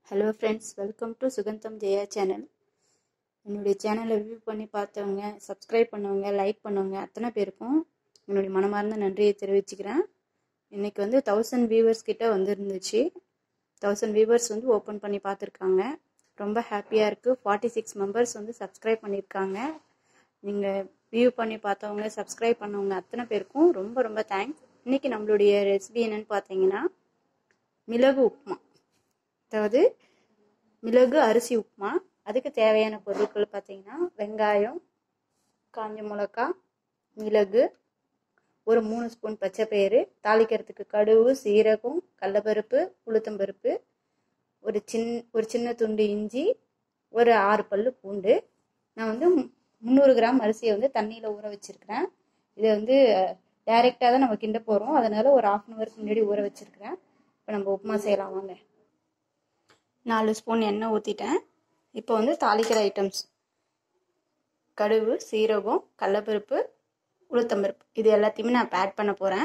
hello friends welcome to Sugantham Jaya channel என்னுடைய சேனலை view பண்ணி பார்த்தவங்க சப்ஸ்கிரைப் பண்ணவங்க லைக் பண்ணவங்க அத்தனை பேருக்கும் என்னுடைய மனமார்ந்த நன்றியை தெரிவிச்சுக்கிறேன் இன்றைக்கி வந்து தௌசண்ட் வியூவர்ஸ் கிட்ட வந்துருந்துச்சு தௌசண்ட் வியூவர்ஸ் வந்து ஓப்பன் பண்ணி பார்த்துருக்காங்க ரொம்ப ஹாப்பியாக இருக்குது ஃபார்ட்டி சிக்ஸ் மெம்பர்ஸ் வந்து சப்ஸ்கிரைப் பண்ணியிருக்காங்க நீங்கள் வியூ பண்ணி பார்த்தவங்க சப்ஸ்கிரைப் பண்ணவங்க அத்தனை பேருக்கும் ரொம்ப ரொம்ப தேங்க்ஸ் இன்றைக்கி நம்மளுடைய ரெசிபி என்னன்னு பார்த்தீங்கன்னா மிளகு உப்புமா அதாவது மிளகு அரிசி உப்புமா அதுக்கு தேவையான பொருட்கள் பார்த்தீங்கன்னா வெங்காயம் காஞ்ச மிளகா மிளகு ஒரு மூணு ஸ்பூன் பச்சைப்பயிறு தாளிக்கிறதுக்கு கடுகு சீரகம் கடலப்பருப்பு உளுத்தம்பருப்பு ஒரு சின் ஒரு சின்ன துண்டு இஞ்சி ஒரு ஆறு பல்லு பூண்டு நான் வந்து முந்நூறு கிராம் அரிசியை வந்து தண்ணியில் ஊற வச்சுருக்கிறேன் இதை வந்து டைரெக்டாக தான் நம்ம கிண்ட போகிறோம் அதனால் ஒரு ஆஃப் அன் ஹவருக்கு முன்னாடி ஊற வச்சுருக்கிறேன் இப்போ நம்ம உப்புமா செய்யலாம் வாங்க நாலு ஸ்பூன் எண்ணெய் ஊற்றிட்டேன் இப்போ வந்து தாளிக்கிற ஐட்டம்ஸ் கடுகு சீரகம் கடலப்பருப்பு உளுத்தம்பருப்பு இது எல்லாத்தையுமே நான் ஆட் பண்ண போகிறேன்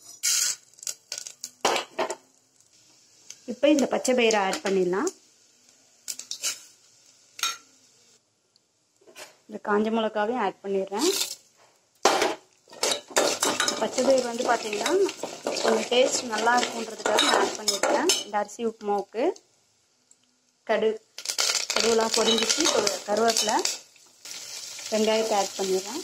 இப்போ இந்த பச்சை பயிரை ஆட் பண்ணிடலாம் இந்த காஞ்ச மிளகாவையும் ஆட் பண்ணிடுறேன் பச்சை பயிர் வந்து பார்த்தீங்கன்னா கொஞ்சம் டேஸ்ட் நல்லா இருக்குன்றதுக்காக நான் ஆட் பண்ணியிருக்கேன் இந்த அரிசி உப்புமாவுக்கு கடு கடுகுலாம் பொரிஞ்சிச்சு கருவேப்பிலை வெங்காயத்தை ஆட் பண்ணிடுறேன்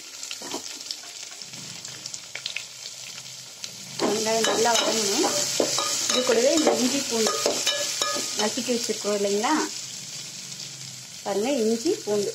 வெங்காயம் நல்லா வதங்கணும் இது கூடவே இந்த இஞ்சி பூண்டு நசுக்கி வச்சுருக்கோம் இல்லைங்களா பாருங்கள் இஞ்சி பூண்டு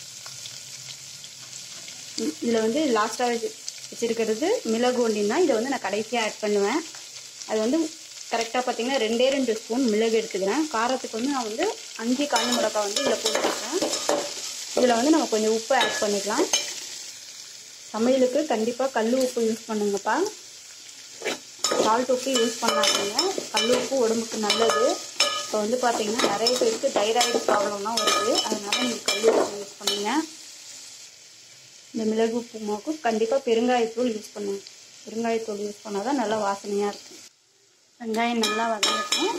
இதில் வந்து லாஸ்ட்டாக வச்சு வச்சுருக்கிறது மிளகு ஒண்டின்னா இதை வந்து நான் கடைசியாக ஆட் பண்ணுவேன் அது வந்து கரெக்டாக பார்த்தீங்கன்னா ரெண்டே ரெண்டு ஸ்பூன் மிளகு எடுத்துக்கிறேன் காரத்துக்கு வந்து நான் வந்து அஞ்சு காஞ்ச மிளகா வந்து இதில் போட்டுருக்கேன் இதில் வந்து நம்ம கொஞ்சம் உப்பு ஆட் பண்ணிக்கலாம் சமையலுக்கு கண்டிப்பாக கல் உப்பு யூஸ் பண்ணுங்கப்பா சால்ட் உப்பு யூஸ் பண்ணாதீங்க கல் உப்பு உடம்புக்கு நல்லது இப்போ வந்து பார்த்தீங்கன்னா நிறைய பேருக்கு தைராய்டு ப்ராப்ளம்லாம் வருது அதனால நீங்கள் கல் உப்பு யூஸ் பண்ணுங்க இந்த மிளகு உப்புமாவுக்கு கண்டிப்பாக பெருங்காயத்தூள் யூஸ் பண்ணுங்க பெருங்காயத்தூள் யூஸ் பண்ணால் தான் நல்லா வாசனையாக இருக்கும் வெங்காயம் நல்லா வதங்கட்டும்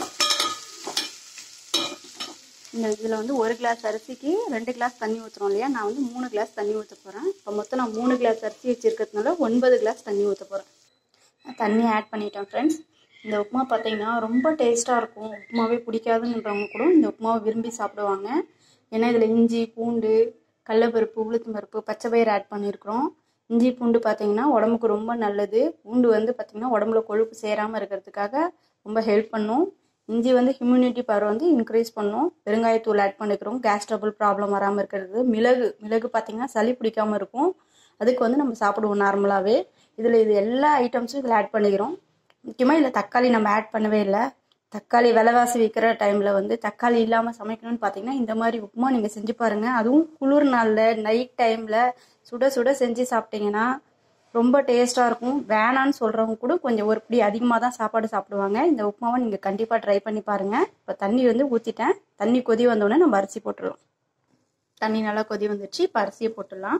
இந்த இதில் வந்து ஒரு கிளாஸ் அரிசிக்கு ரெண்டு கிளாஸ் தண்ணி ஊற்றுறோம் இல்லையா நான் வந்து மூணு கிளாஸ் தண்ணி ஊற்ற போகிறேன் இப்போ மொத்தம் நான் மூணு கிளாஸ் அரிசி வச்சுருக்கிறதுனால ஒன்பது கிளாஸ் தண்ணி ஊற்ற போகிறேன் தண்ணி ஆட் பண்ணிட்டேன் ஃப்ரெண்ட்ஸ் இந்த உப்புமா பார்த்தீங்கன்னா ரொம்ப டேஸ்ட்டாக இருக்கும் உப்புமாவே பிடிக்காதுன்றவங்க கூட இந்த உப்புமாவை விரும்பி சாப்பிடுவாங்க ஏன்னா இதில் இஞ்சி பூண்டு கடலப்பருப்பு உளுத்தம் பருப்பு பச்சை பயிர் ஆட் பண்ணியிருக்கிறோம் இஞ்சி பூண்டு பார்த்தீங்கன்னா உடம்புக்கு ரொம்ப நல்லது பூண்டு வந்து பார்த்திங்கன்னா உடம்புல கொழுப்பு சேராமல் இருக்கிறதுக்காக ரொம்ப ஹெல்ப் பண்ணும் இஞ்சி வந்து இம்யூனிட்டி பவர் வந்து இன்க்ரீஸ் பண்ணும் பெருங்காயத்தூள் ஆட் பண்ணிக்கிறோம் கேஸ் ட்ரபிள் ப்ராப்ளம் வராமல் இருக்கிறது மிளகு மிளகு பார்த்திங்கன்னா சளி பிடிக்காமல் இருக்கும் அதுக்கு வந்து நம்ம சாப்பிடுவோம் நார்மலாகவே இதில் இது எல்லா ஐட்டம்ஸும் இதில் ஆட் பண்ணிக்கிறோம் முக்கியமாக இதில் தக்காளி நம்ம ஆட் பண்ணவே இல்லை தக்காளி விலைவாசி விற்கிற டைமில் வந்து தக்காளி இல்லாமல் சமைக்கணும்னு பார்த்தீங்கன்னா இந்த மாதிரி உப்புமா நீங்கள் செஞ்சு பாருங்கள் அதுவும் குளிர் நாளில் நைட் டைமில் சுட சுட செஞ்சு சாப்பிட்டீங்கன்னா ரொம்ப டேஸ்ட்டாக இருக்கும் வேணான்னு சொல்கிறவங்க கூட கொஞ்சம் ஒரு பிடி அதிகமாக தான் சாப்பாடு சாப்பிடுவாங்க இந்த உப்புமாவை நீங்கள் கண்டிப்பாக ட்ரை பண்ணி பாருங்கள் இப்போ தண்ணி வந்து ஊற்றிட்டேன் தண்ணி கொதி வந்தோடனே நம்ம அரிசி போட்டுடலாம் தண்ணி நல்லா கொதி வந்துடுச்சு இப்போ அரிசியை போட்டுடலாம்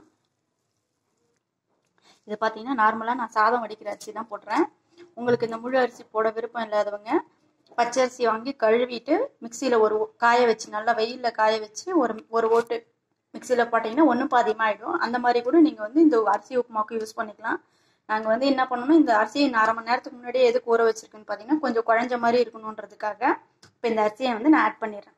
இது பார்த்தீங்கன்னா நார்மலாக நான் சாதம் வடிக்கிற அரிசி தான் போடுறேன் உங்களுக்கு இந்த முழு அரிசி போட விருப்பம் இல்லாதவங்க பச்சை அரிசி வாங்கி கழுவிட்டு மிக்சியில் ஒரு காய வச்சு நல்லா வெயிலில் காய வச்சு ஒரு ஒரு ஓட்டு மிக்சியில் போட்டிங்கன்னா ஒன்றும் பாதியமாக ஆகிடும் அந்த மாதிரி கூட நீங்கள் வந்து இந்த அரிசி உப்புமாவுக்கு யூஸ் பண்ணிக்கலாம் நாங்கள் வந்து என்ன பண்ணணும் இந்த அரிசியை அரை மணி நேரத்துக்கு முன்னாடியே எதுக்கு ஊற வச்சிருக்குன்னு பார்த்தீங்கன்னா கொஞ்சம் குழஞ்ச மாதிரி இருக்கணுன்றதுக்காக இப்போ இந்த அரிசியை வந்து நான் ஆட் பண்ணிடுறேன்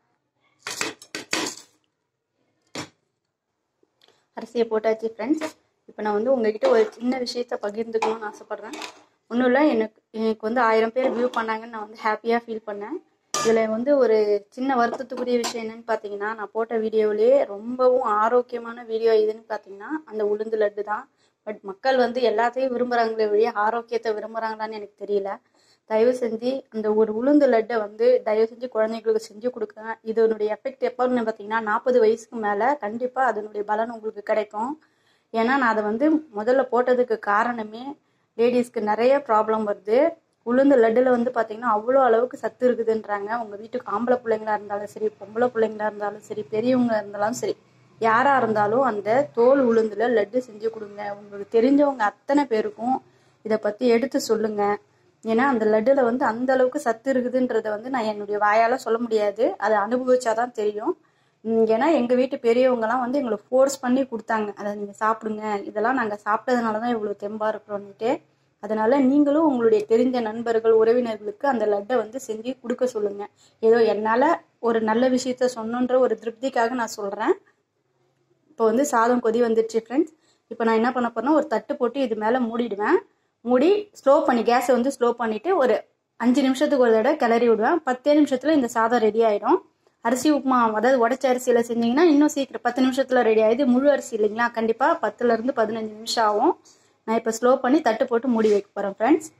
அரிசியை போட்டாச்சு ஃப்ரெண்ட்ஸ் இப்போ நான் வந்து உங்ககிட்ட ஒரு சின்ன விஷயத்த பகிர்ந்துக்கணும்னு ஆசைப்பட்றேன் ஒன்றும் இல்லை எனக்கு எனக்கு வந்து ஆயிரம் பேர் வியூ பண்ணாங்கன்னு நான் வந்து ஹாப்பியாக ஃபீல் பண்ணேன் இதில் வந்து ஒரு சின்ன வருத்தத்துக்குரிய விஷயம் என்னன்னு பார்த்தீங்கன்னா நான் போட்ட வீடியோவிலே ரொம்பவும் ஆரோக்கியமான வீடியோ எதுன்னு பார்த்தீங்கன்னா அந்த உளுந்து லட்டு தான் பட் மக்கள் வந்து எல்லாத்தையும் விரும்புகிறாங்களே வழியே ஆரோக்கியத்தை விரும்புகிறாங்களான்னு எனக்கு தெரியல தயவு செஞ்சு அந்த ஒரு உளுந்து லட்டை வந்து தயவு செஞ்சு குழந்தைங்களுக்கு செஞ்சு கொடுக்குறேன் இதனுடைய எஃபெக்ட் எப்போன்னு பார்த்தீங்கன்னா நாற்பது வயசுக்கு மேலே கண்டிப்பாக அதனுடைய பலன் உங்களுக்கு கிடைக்கும் ஏன்னா நான் அதை வந்து முதல்ல போட்டதுக்கு காரணமே லேடிஸ்க்கு நிறைய ப்ராப்ளம் வருது உளுந்து லட்டில் வந்து பார்த்தீங்கன்னா அவ்வளோ அளவுக்கு சத்து இருக்குதுன்றாங்க உங்கள் வீட்டுக்கு ஆம்பளை பிள்ளைங்களா இருந்தாலும் சரி பொம்பளை பிள்ளைங்களா இருந்தாலும் சரி பெரியவங்க இருந்தாலும் சரி யாராக இருந்தாலும் அந்த தோல் உளுந்தில் லட்டு செஞ்சு கொடுங்க உங்களுக்கு தெரிஞ்சவங்க அத்தனை பேருக்கும் இதை பற்றி எடுத்து சொல்லுங்கள் ஏன்னா அந்த லட்டில் வந்து அந்த அளவுக்கு சத்து இருக்குதுன்றத வந்து நான் என்னுடைய வாயால் சொல்ல முடியாது அதை அனுபவிச்சாதான் தெரியும் உம் ஏன்னா எங்கள் வீட்டு பெரியவங்கலாம் வந்து எங்களை ஃபோர்ஸ் பண்ணி கொடுத்தாங்க அதை நீங்கள் சாப்பிடுங்க இதெல்லாம் நாங்கள் சாப்பிட்டதுனால தான் இவ்வளோ தெம்பாக இருக்கிறோன்னுட்டு அதனால நீங்களும் உங்களுடைய தெரிஞ்ச நண்பர்கள் உறவினர்களுக்கு அந்த லட்டை வந்து செஞ்சு கொடுக்க சொல்லுங்க ஏதோ என்னால் ஒரு நல்ல விஷயத்த சொன்னன்ற ஒரு திருப்திக்காக நான் சொல்கிறேன் இப்போ வந்து சாதம் கொதி வந்துடுச்சு ஃப்ரெண்ட்ஸ் இப்போ நான் என்ன பண்ண போறேன்னா ஒரு தட்டு போட்டு இது மேலே மூடிடுவேன் மூடி ஸ்லோ பண்ணி கேஸை வந்து ஸ்லோ பண்ணிவிட்டு ஒரு அஞ்சு நிமிஷத்துக்கு ஒரு தடவை கிளறி விடுவேன் பத்தே நிமிஷத்தில் இந்த சாதம் ரெடி ஆகிடும் அரிசி உப்புமா அதாவது உடச்ச அரிசியில் செஞ்சீங்கன்னா இன்னும் சீக்கிரம் பத்து நிமிஷத்தில் ரெடி ஆகுது முழு அரிசி இல்லைங்களா கண்டிப்பாக பத்துலேருந்து பதினஞ்சு நிமிஷம் ஆகும் நான் இப்போ ஸ்லோ பண்ணி தட்டு போட்டு மூடி வைக்க போகிறேன் ஃப்ரெண்ட்ஸ்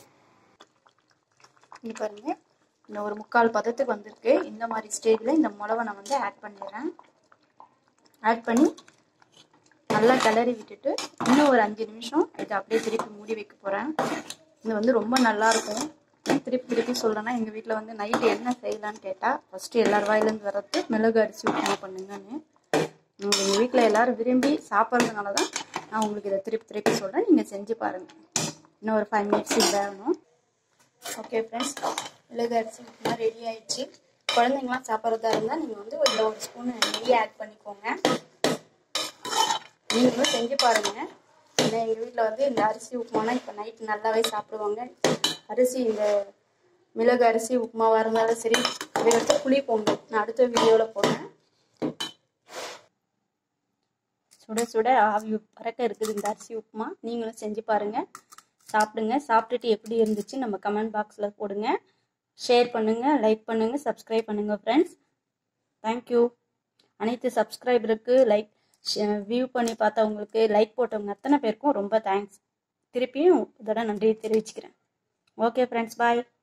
இங்கே பாருங்க இந்த ஒரு முக்கால் பதத்துக்கு வந்திருக்கு இந்த மாதிரி ஸ்டேஜில் இந்த மிளவை நான் வந்து ஆட் பண்ணிடுறேன் ஆட் பண்ணி நல்லா கிளறி விட்டுட்டு இன்னும் ஒரு அஞ்சு நிமிஷம் இதை அப்படியே திருப்பி மூடி வைக்க போகிறேன் இது வந்து ரொம்ப நல்லா இருக்கும் ஏன் திருப்பி திருப்பி சொல்கிறேன்னா எங்கள் வீட்டில் வந்து நைட்டு என்ன செய்யலான்னு கேட்டால் ஃபஸ்ட்டு எல்லார் வாயிலேருந்து வர்றது மிளகு அரிசி உப்புமா பண்ணுங்கன்னு எங்கள் வீட்டில் எல்லாரும் விரும்பி சாப்பிட்றதுனால தான் நான் உங்களுக்கு இதை திருப்பி திருப்பி சொல்கிறேன் நீங்கள் செஞ்சு பாருங்கள் இன்னும் ஒரு ஃபைவ் மினிட்ஸ் வேகணும் ஓகே ஃப்ரெண்ட்ஸ் மிளகு அரிசி உப்புமா ரெடி ஆயிடுச்சு குழந்தைங்களாம் சாப்பிட்றதா இருந்தால் நீங்கள் வந்து ஒரு ஒரு ஸ்பூன் நெய் ஆட் பண்ணிக்கோங்க நீங்களும் செஞ்சு பாருங்க ஏன்னா எங்கள் வீட்டில் வந்து இந்த அரிசி உப்புமானா இப்போ நைட் நல்லாவே சாப்பிடுவாங்க அரிசி இந்த மிளகு அரிசி உப்புமாவாக இருந்தாலும் சரி அதை எடுத்து புளி பொங்கல் நான் அடுத்த வீடியோவில் போடுறேன் சுட சுட ஆவி பறக்க இருக்குது இந்த அரிசி உப்புமா நீங்களும் செஞ்சு பாருங்க சாப்பிடுங்க சாப்பிட்டுட்டு எப்படி இருந்துச்சு நம்ம கமெண்ட் பாக்ஸில் போடுங்க ஷேர் பண்ணுங்க லைக் பண்ணுங்க சப்ஸ்கிரைப் பண்ணுங்க ஃப்ரெண்ட்ஸ் தேங்க்யூ அனைத்து சப்ஸ்கிரைபருக்கு லைக் வியூ பண்ணி பார்த்தவங்களுக்கு லைக் போட்டவங்க அத்தனை பேருக்கும் ரொம்ப தேங்க்ஸ் திருப்பியும் இதோட நன்றியை தெரிவிச்சுக்கிறேன் ஓகே ஃப்ரெண்ட்ஸ் பாய்